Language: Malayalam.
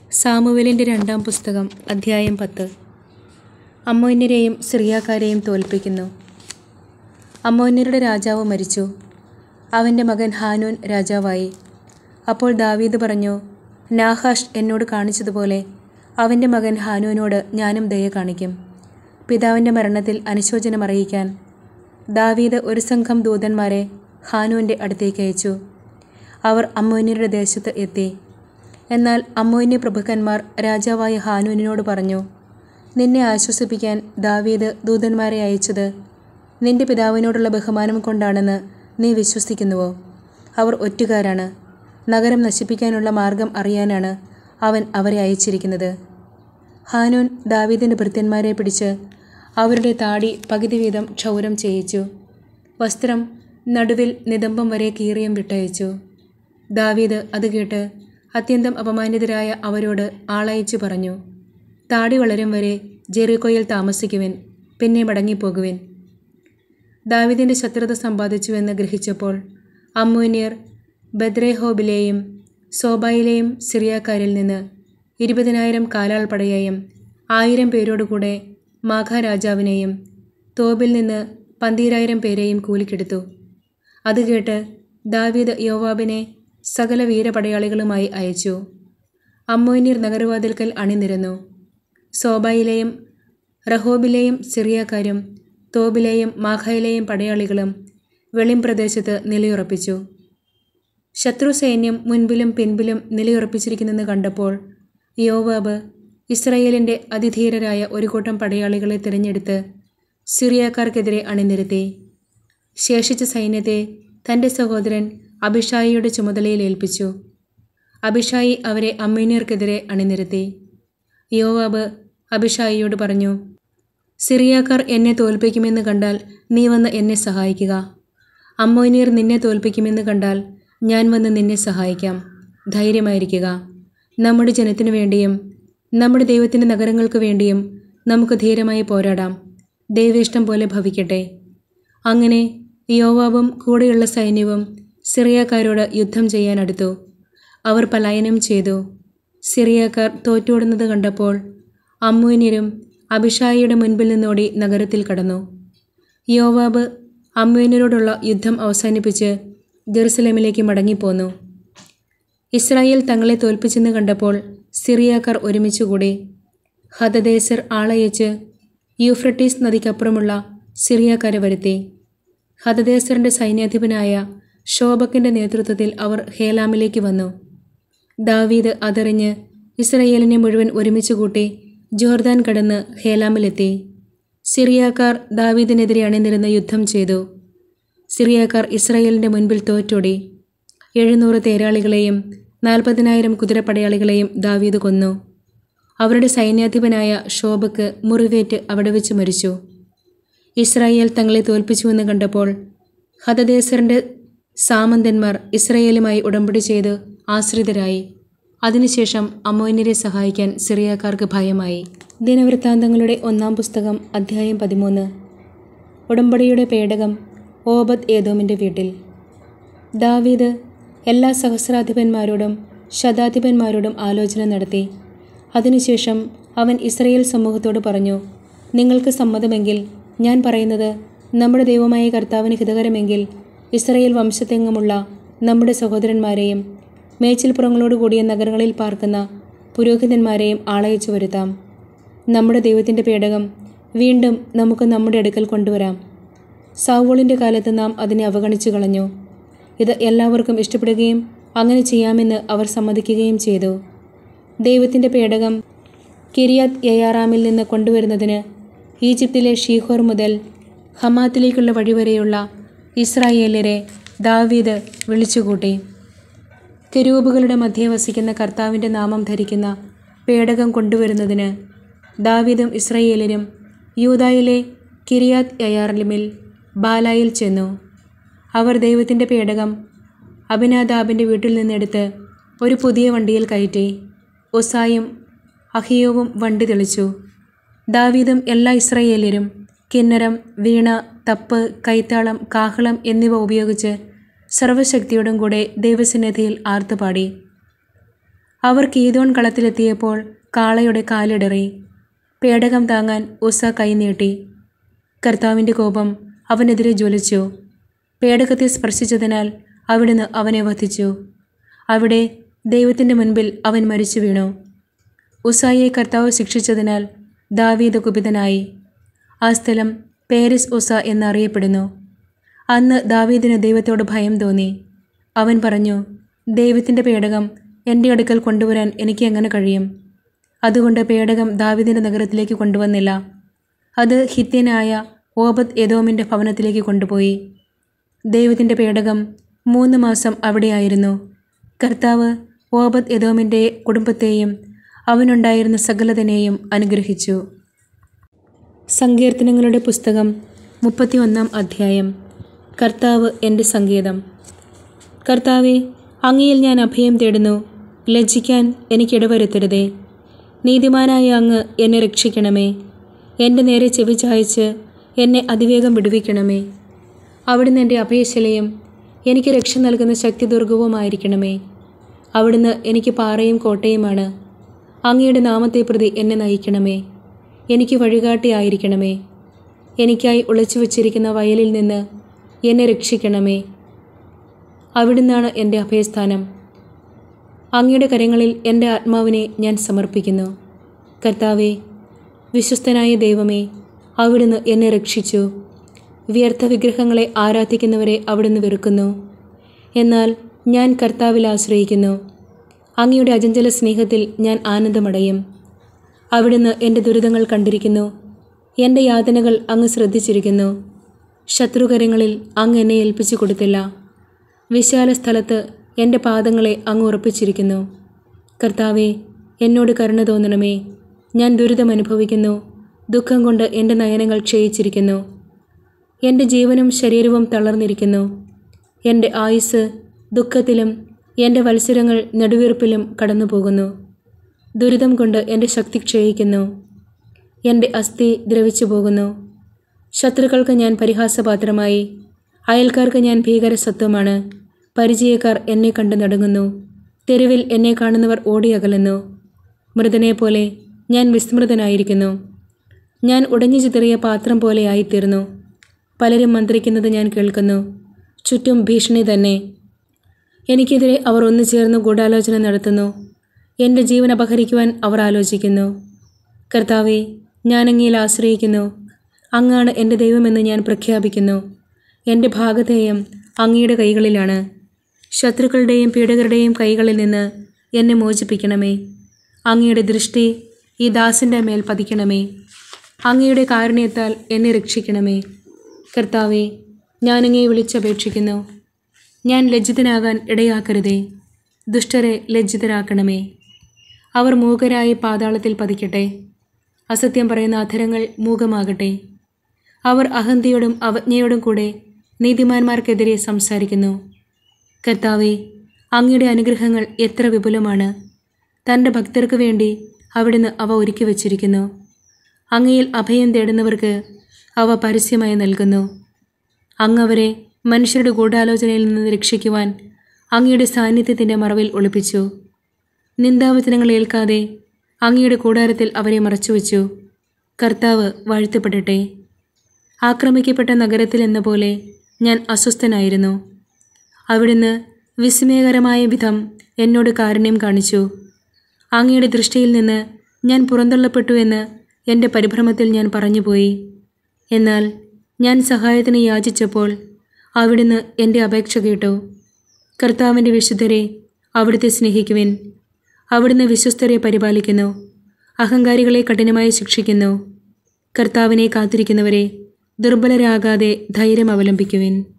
സാമുവേലിൻ്റെ രണ്ടാം പുസ്തകം അധ്യായം പത്ത് അമ്മോന്യരെയും സിറിയാക്കാരെയും തോൽപ്പിക്കുന്നു അമ്മോന്യരുടെ രാജാവ് മരിച്ചു അവൻ്റെ മകൻ ഹാനൂൻ രാജാവായി അപ്പോൾ ദാവീദ് പറഞ്ഞു നാഹാഷ് എന്നോട് കാണിച്ചതുപോലെ അവൻ്റെ മകൻ ഹാനൂനോട് ഞാനും ദയ കാണിക്കും പിതാവിൻ്റെ മരണത്തിൽ അനുശോചനം അറിയിക്കാൻ ദാവീദ് ഒരു സംഘം ദൂതന്മാരെ ഹാനൂൻ്റെ അടുത്തേക്ക് അയച്ചു അവർ അമ്മോന്യരുടെ ദേശത്ത് എത്തി എന്നാൽ അമ്മോന്യ പ്രഭുക്കന്മാർ രാജാവായ ഹാനൂനിനോട് പറഞ്ഞു നിന്നെ ആശ്വസിപ്പിക്കാൻ ദാവീദ് ദൂതന്മാരെ അയച്ചത് നിന്റെ പിതാവിനോടുള്ള ബഹുമാനം കൊണ്ടാണെന്ന് നീ വിശ്വസിക്കുന്നുവോ അവർ ഒറ്റുകാരാണ് നഗരം നശിപ്പിക്കാനുള്ള മാർഗം അറിയാനാണ് അവൻ അവരെ അയച്ചിരിക്കുന്നത് ഹാനൂൻ ദാവീദിൻ്റെ ഭൃത്യന്മാരെ പിടിച്ച് അവരുടെ താടി പകുതി വീതം ക്ഷൗരം ചെയ്യിച്ചു വസ്ത്രം നടുവിൽ നിതംബം വരെ കീറിയം വിട്ടയച്ചു ദാവീദ് അത് കേട്ട് അത്യന്തം അപമാനിതരായ അവരോട് ആളയച്ചു പറഞ്ഞു താടി വളരും വരെ ജെറിക്കോയിൽ താമസിക്കുവിൻ പിന്നെ മടങ്ങിപ്പോകുവിൻ ദാവീദിൻ്റെ ശത്രുത സമ്പാദിച്ചുവെന്ന് ഗ്രഹിച്ചപ്പോൾ അമ്മൂന്യർ ബദ്രേഹോബിലെയും സോബായിലെയും സിറിയാക്കാരിൽ നിന്ന് ഇരുപതിനായിരം കാലാൾ പടയെയും ആയിരം പേരോടുകൂടെ മാഘാരാജാവിനെയും തോബിൽ നിന്ന് പന്തീരായിരം പേരെയും കൂലിക്കെടുത്തു അത് കേട്ട് ദാവീദ് യോവാബിനെ സകല വീരപടയാളികളുമായി അയച്ചു അമ്മോന്യർ നഗരവാതിൽക്കൽ അണിനിരന്നു സോബായിലെയും റഹോബിലെയും സിറിയക്കാരും തോബിലെയും മാഖയിലെയും പടയാളികളും വെളിം പ്രദേശത്ത് നിലയുറപ്പിച്ചു ശത്രു സൈന്യം മുൻപിലും പിൻപിലും നിലയുറപ്പിച്ചിരിക്കുന്നെന്ന് കണ്ടപ്പോൾ യോവാബ് ഇസ്രയേലിൻ്റെ അതിധീരരായ ഒരു കൂട്ടം പടയാളികളെ തിരഞ്ഞെടുത്ത് സിറിയക്കാർക്കെതിരെ അണിനിരത്തി ശേഷിച്ച സൈന്യത്തെ തൻ്റെ സഹോദരൻ അഭിഷായിയുടെ ചുമതലയിൽ ഏൽപ്പിച്ചു അഭിഷായി അവരെ അമ്മീനിയർക്കെതിരെ അണിനിരത്തി യോവാബ് അഭിഷായിയോട് പറഞ്ഞു സിറിയാക്കാർ എന്നെ തോൽപ്പിക്കുമെന്ന് കണ്ടാൽ നീ വന്ന് എന്നെ സഹായിക്കുക അമ്മോനിയർ നിന്നെ തോൽപ്പിക്കുമെന്ന് കണ്ടാൽ ഞാൻ വന്ന് നിന്നെ സഹായിക്കാം ധൈര്യമായിരിക്കുക നമ്മുടെ ജനത്തിനു വേണ്ടിയും നമ്മുടെ ദൈവത്തിൻ്റെ നഗരങ്ങൾക്ക് വേണ്ടിയും നമുക്ക് ധീരമായി പോരാടാം ദൈവേഷ്ടം പോലെ ഭവിക്കട്ടെ അങ്ങനെ യോവാബും കൂടെയുള്ള സൈന്യവും സിറിയക്കാരോട് യുദ്ധം ചെയ്യാൻ അടുത്തു അവർ പലായനം ചെയ്തു സിറിയക്കാർ തോറ്റോടുന്നത് കണ്ടപ്പോൾ അമ്മൂന്യരും അഭിഷായിയുടെ മുൻപിൽ നിന്നോടി നഗരത്തിൽ കടന്നു യോവാബ് അമ്മൂന്യരോടുള്ള യുദ്ധം അവസാനിപ്പിച്ച് ജെറുസലേമിലേക്ക് മടങ്ങിപ്പോന്നു ഇസ്രായേൽ തങ്ങളെ തോൽപ്പിച്ചെന്ന് കണ്ടപ്പോൾ സിറിയാക്കാർ ഒരുമിച്ചുകൂടി ഹദദേസർ ആളയച്ച് യൂഫ്രട്ടീസ് നദിക്കപ്പുറമുള്ള സിറിയാക്കാരെ വരുത്തി ഹദദേസറിൻ്റെ സൈന്യാധിപനായ ഷോബക്കിൻ്റെ നേതൃത്വത്തിൽ അവർ ഹേലാമിലേക്ക് വന്നു ദാവീദ് അതറിഞ്ഞ് ഇസ്രയേലിനെ മുഴുവൻ ഒരുമിച്ച് കൂട്ടി ജോർദാൻ കടന്ന് ഹേലാമിലെത്തി സിറിയാക്കാർ ദാവീദിനെതിരെ അണിനിരുന്ന് യുദ്ധം ചെയ്തു സിറിയാക്കാർ ഇസ്രയേലിൻ്റെ മുൻപിൽ തോറ്റോടി എഴുന്നൂറ് തേരാളികളെയും നാൽപ്പതിനായിരം കുതിരപ്പടയാളികളെയും ദാവീദ് കൊന്നു അവരുടെ സൈന്യാധിപനായ ഷോബക്ക് മുറിവേറ്റ് അവിടെ വെച്ച് മരിച്ചു ഇസ്രായേൽ തങ്ങളെ തോൽപ്പിച്ചുവെന്ന് കണ്ടപ്പോൾ ഹതദേസറിൻ്റെ സാമന്തന്മാർ ഇസ്രയേലുമായി ഉടമ്പടി ചെയ്ത് ആശ്രിതരായി അതിനുശേഷം അമോന്യരെ സഹായിക്കാൻ സിറിയക്കാർക്ക് ഭയമായി ദിനവൃത്താന്തങ്ങളുടെ ഒന്നാം പുസ്തകം അധ്യായം പതിമൂന്ന് ഉടമ്പടിയുടെ പേടകം ഓബദ് ഏതോമിൻ്റെ വീട്ടിൽ ദാവീദ് എല്ലാ സഹസ്രാധിപന്മാരോടും ശതാധിപന്മാരോടും ആലോചന നടത്തി അതിനുശേഷം അവൻ ഇസ്രയേൽ സമൂഹത്തോട് പറഞ്ഞു നിങ്ങൾക്ക് സമ്മതമെങ്കിൽ ഞാൻ പറയുന്നത് നമ്മുടെ ദൈവമായ കർത്താവിന് ഹിതകരമെങ്കിൽ ഇസ്രയേൽ വംശത്തെങ്ങുമുള്ള നമ്മുടെ സഹോദരന്മാരെയും മേച്ചിൽപ്പുറങ്ങളോട് കൂടിയ നഗരങ്ങളിൽ പാർക്കുന്ന പുരോഹിതന്മാരെയും ആളയച്ചു വരുത്താം നമ്മുടെ ദൈവത്തിൻ്റെ പേടകം വീണ്ടും നമുക്ക് നമ്മുടെ അടുക്കൽ കൊണ്ടുവരാം സൗവോളിൻ്റെ കാലത്ത് നാം അതിനെ അവഗണിച്ചു കളഞ്ഞു ഇത് എല്ലാവർക്കും ഇഷ്ടപ്പെടുകയും അങ്ങനെ ചെയ്യാമെന്ന് അവർ സമ്മതിക്കുകയും ചെയ്തു ദൈവത്തിൻ്റെ പേടകം കിരിയാത്ത് യയാറാമിൽ നിന്ന് കൊണ്ടുവരുന്നതിന് ഈജിപ്തിലെ ഷീഹോർ മുതൽ ഹമാത്തിലേക്കുള്ള വഴിവരെയുള്ള ഇസ്രായേലരെ ദാവീദ് വിളിച്ചുകൂട്ടി കെരൂബുകളുടെ മധ്യേ വസിക്കുന്ന കർത്താവിൻ്റെ നാമം ധരിക്കുന്ന പേടകം കൊണ്ടുവരുന്നതിന് ദാവീദും ഇസ്രയേലിനും യൂതായിലെ കിരിയാത്ത് യയാർലിമിൽ ബാലായിൽ ചെന്നു അവർ ദൈവത്തിൻ്റെ പേടകം അഭിനാദാബിൻ്റെ വീട്ടിൽ നിന്നെടുത്ത് ഒരു പുതിയ വണ്ടിയിൽ കയറ്റി ഒസായും അഹിയോവും വണ്ടി തെളിച്ചു ദാവീദും എല്ലാ ഇസ്രയേല്യരും കിന്നരം വീണ തപ്പ് കൈത്താളം കാഹളം എന്നിവ ഉപയോഗിച്ച് സർവശക്തിയോടും കൂടെ ദൈവസന്നിധിയിൽ ആർത്തുപാടി അവർ കീതോൺ കളത്തിലെത്തിയപ്പോൾ കാളയുടെ കാലിടറി പേടകം താങ്ങാൻ ഉസ കൈനീട്ടി കർത്താവിൻ്റെ കോപം അവനെതിരെ ജ്വലിച്ചു പേടകത്തെ സ്പർശിച്ചതിനാൽ അവിടുന്ന് അവനെ വധിച്ചു അവിടെ ദൈവത്തിൻ്റെ മുൻപിൽ അവൻ മരിച്ചു വീണു ഉസായെ കർത്താവ് ശിക്ഷിച്ചതിനാൽ ദാവീദ് കുപിതനായി ആ സ്ഥലം പേരിസ് ഉസ എന്നറിയപ്പെടുന്നു അന്ന് ദാവീദിന് ദൈവത്തോട് ഭയം തോന്നി അവൻ പറഞ്ഞു ദൈവത്തിൻ്റെ പേടകം എൻ്റെ അടുക്കൽ കൊണ്ടുവരാൻ എനിക്ക് എങ്ങനെ കഴിയും അതുകൊണ്ട് പേടകം ദാവീദിൻ്റെ നഗരത്തിലേക്ക് കൊണ്ടുവന്നില്ല അത് ഹിത്യനായ ഓബദ് എദോമിൻ്റെ ഭവനത്തിലേക്ക് കൊണ്ടുപോയി ദൈവത്തിൻ്റെ പേടകം മൂന്ന് മാസം അവിടെയായിരുന്നു കർത്താവ് ഓബദ് എദോമിൻ്റെ കുടുംബത്തെയും അവനുണ്ടായിരുന്ന സകലതിനെയും അനുഗ്രഹിച്ചു സങ്കീർത്തനങ്ങളുടെ പുസ്തകം മുപ്പത്തിയൊന്നാം അധ്യായം കർത്താവ് എൻ്റെ സങ്കേതം കർത്താവെ അങ്ങയിൽ ഞാൻ അഭയം തേടുന്നു ലജ്ജിക്കാൻ എനിക്കിടവരുത്തരുതേ നീതിമാനായ അങ്ങ് എന്നെ രക്ഷിക്കണമേ എൻ്റെ നേരെ ചെവി ചായച്ച് എന്നെ അതിവേഗം വിടുവിക്കണമേ അവിടുന്ന് എൻ്റെ അഭയശിലയും എനിക്ക് രക്ഷ നൽകുന്ന ശക്തിദുർഗവുമായിരിക്കണമേ അവിടുന്ന് എനിക്ക് പാറയും കോട്ടയുമാണ് അങ്ങയുടെ നാമത്തെ പ്രതി എന്നെ നയിക്കണമേ എനിക്ക് വഴികാട്ടിയായിരിക്കണമേ എനിക്കായി ഒളിച്ചു വച്ചിരിക്കുന്ന വയലിൽ നിന്ന് എന്നെ രക്ഷിക്കണമേ അവിടുന്നാണ് എൻ്റെ അഭയസ്ഥാനം അങ്ങയുടെ കരങ്ങളിൽ എൻ്റെ ആത്മാവിനെ ഞാൻ സമർപ്പിക്കുന്നു കർത്താവെ വിശ്വസ്തനായ ദൈവമേ അവിടുന്ന് എന്നെ രക്ഷിച്ചു വ്യർത്ഥ വിഗ്രഹങ്ങളെ ആരാധിക്കുന്നവരെ അവിടുന്ന് വെറുക്കുന്നു എന്നാൽ ഞാൻ കർത്താവിൽ ആശ്രയിക്കുന്നു അങ്ങയുടെ അജഞ്ചല സ്നേഹത്തിൽ ഞാൻ ആനന്ദമടയും അവിടുന്ന് എൻ്റെ ദുരിതങ്ങൾ കണ്ടിരിക്കുന്നു എൻ്റെ യാതനകൾ അങ്ങ് ശ്രദ്ധിച്ചിരിക്കുന്നു ശത്രുകരങ്ങളിൽ അങ്ങ് എന്നെ ഏൽപ്പിച്ചു കൊടുത്തില്ല വിശാല സ്ഥലത്ത് എൻ്റെ പാദങ്ങളെ അങ്ങ് ഉറപ്പിച്ചിരിക്കുന്നു കർത്താവെ എന്നോട് കരുണ തോന്നണമേ ഞാൻ ദുരിതം അനുഭവിക്കുന്നു ദുഃഖം കൊണ്ട് എൻ്റെ നയനങ്ങൾ ക്ഷയിച്ചിരിക്കുന്നു എൻ്റെ ജീവനും ശരീരവും തളർന്നിരിക്കുന്നു എൻ്റെ ആയുസ് ദുഃഖത്തിലും എൻ്റെ വത്സരങ്ങൾ നെടുവീർപ്പിലും കടന്നുപോകുന്നു ദുരിതം കൊണ്ട് എൻ്റെ ശക്തി ക്ഷയിക്കുന്നു എൻ്റെ അസ്ഥി ദ്രവിച്ചു പോകുന്നു ശത്രുക്കൾക്ക് ഞാൻ പരിഹാസപാത്രമായി അയൽക്കാർക്ക് ഞാൻ ഭീകര സത്വമാണ് പരിചയക്കാർ എന്നെ കണ്ട് നടുങ്ങുന്നു തെരുവിൽ എന്നെ കാണുന്നവർ ഓടിയകലുന്നു മൃതനെ പോലെ ഞാൻ വിസ്മൃതനായിരിക്കുന്നു ഞാൻ ഉടഞ്ഞു ചിതറിയ പാത്രം പോലെ ആയിത്തീർന്നു പലരും മന്ത്രിക്കുന്നത് ഞാൻ കേൾക്കുന്നു ചുറ്റും ഭീഷണി തന്നെ എനിക്കെതിരെ അവർ ഒന്നു ചേർന്ന് ഗൂഢാലോചന നടത്തുന്നു എൻ്റെ ജീവൻ അപഹരിക്കുവാൻ അവർ ആലോചിക്കുന്നു കർത്താവെ ഞാൻ അങ്ങയിൽ ആശ്രയിക്കുന്നു അങ്ങാണ് എൻ്റെ ദൈവമെന്ന് ഞാൻ പ്രഖ്യാപിക്കുന്നു എൻ്റെ ഭാഗധേയം അങ്ങയുടെ കൈകളിലാണ് ശത്രുക്കളുടെയും പീഡകരുടെയും കൈകളിൽ നിന്ന് എന്നെ മോചിപ്പിക്കണമേ അങ്ങയുടെ ദൃഷ്ടി ഈ ദാസൻ്റെ മേൽ പതിക്കണമേ അങ്ങയുടെ കാരുണ്യത്താൽ എന്നെ രക്ഷിക്കണമേ കർത്താവെ ഞാനങ്ങയെ വിളിച്ചപേക്ഷിക്കുന്നു ഞാൻ ലജ്ജിതനാകാൻ ഇടയാക്കരുതേ ദുഷ്ടരെ ലജ്ജിതരാക്കണമേ അവർ മൂകരായി പാതാളത്തിൽ പതിക്കട്ടെ അസത്യം പറയുന്ന അധരങ്ങൾ മൂകമാകട്ടെ അവർ അഹന്തയോടും അവജ്ഞയോടും കൂടെ നീതിമാന്മാർക്കെതിരെ സംസാരിക്കുന്നു കർത്താവെ അങ്ങയുടെ അനുഗ്രഹങ്ങൾ എത്ര വിപുലമാണ് തൻ്റെ ഭക്തർക്ക് വേണ്ടി അവിടുന്ന് അവ ഒരുക്കി വച്ചിരിക്കുന്നു അങ്ങയിൽ അഭയം തേടുന്നവർക്ക് അവ പരസ്യമായി നൽകുന്നു അങ്ങ് അവരെ മനുഷ്യരുടെ ഗൂഢാലോചനയിൽ നിന്ന് രക്ഷിക്കുവാൻ അങ്ങയുടെ സാന്നിധ്യത്തിൻ്റെ മറവിൽ ഒളിപ്പിച്ചു നിന്ദാവചനങ്ങൾ ഏൽക്കാതെ അങ്ങയുടെ കൂടാരത്തിൽ അവരെ മറച്ചുവെച്ചു കർത്താവ് വാഴ്ത്തപ്പെടട്ടെ ആക്രമിക്കപ്പെട്ട നഗരത്തിൽ എന്ന പോലെ ഞാൻ അസ്വസ്ഥനായിരുന്നു അവിടുന്ന് വിസ്മയകരമായ വിധം എന്നോട് കാരുണ്യം കാണിച്ചു അങ്ങയുടെ ദൃഷ്ടിയിൽ നിന്ന് ഞാൻ പുറന്തള്ളപ്പെട്ടു എന്ന് എൻ്റെ പരിഭ്രമത്തിൽ ഞാൻ പറഞ്ഞുപോയി എന്നാൽ ഞാൻ സഹായത്തിന് യാചിച്ചപ്പോൾ അവിടുന്ന് എൻ്റെ അപേക്ഷ കേട്ടു കർത്താവിൻ്റെ വിശുദ്ധരെ അവിടുത്തെ സ്നേഹിക്കുവിൻ അവിടുന്ന് വിശ്വസ്തരെ പരിപാലിക്കുന്നു അഹങ്കാരികളെ കഠിനമായി ശിക്ഷിക്കുന്നു കർത്താവിനെ കാത്തിരിക്കുന്നവരെ ദുർബലരാകാതെ ധൈര്യം അവലംബിക്കുവിൻ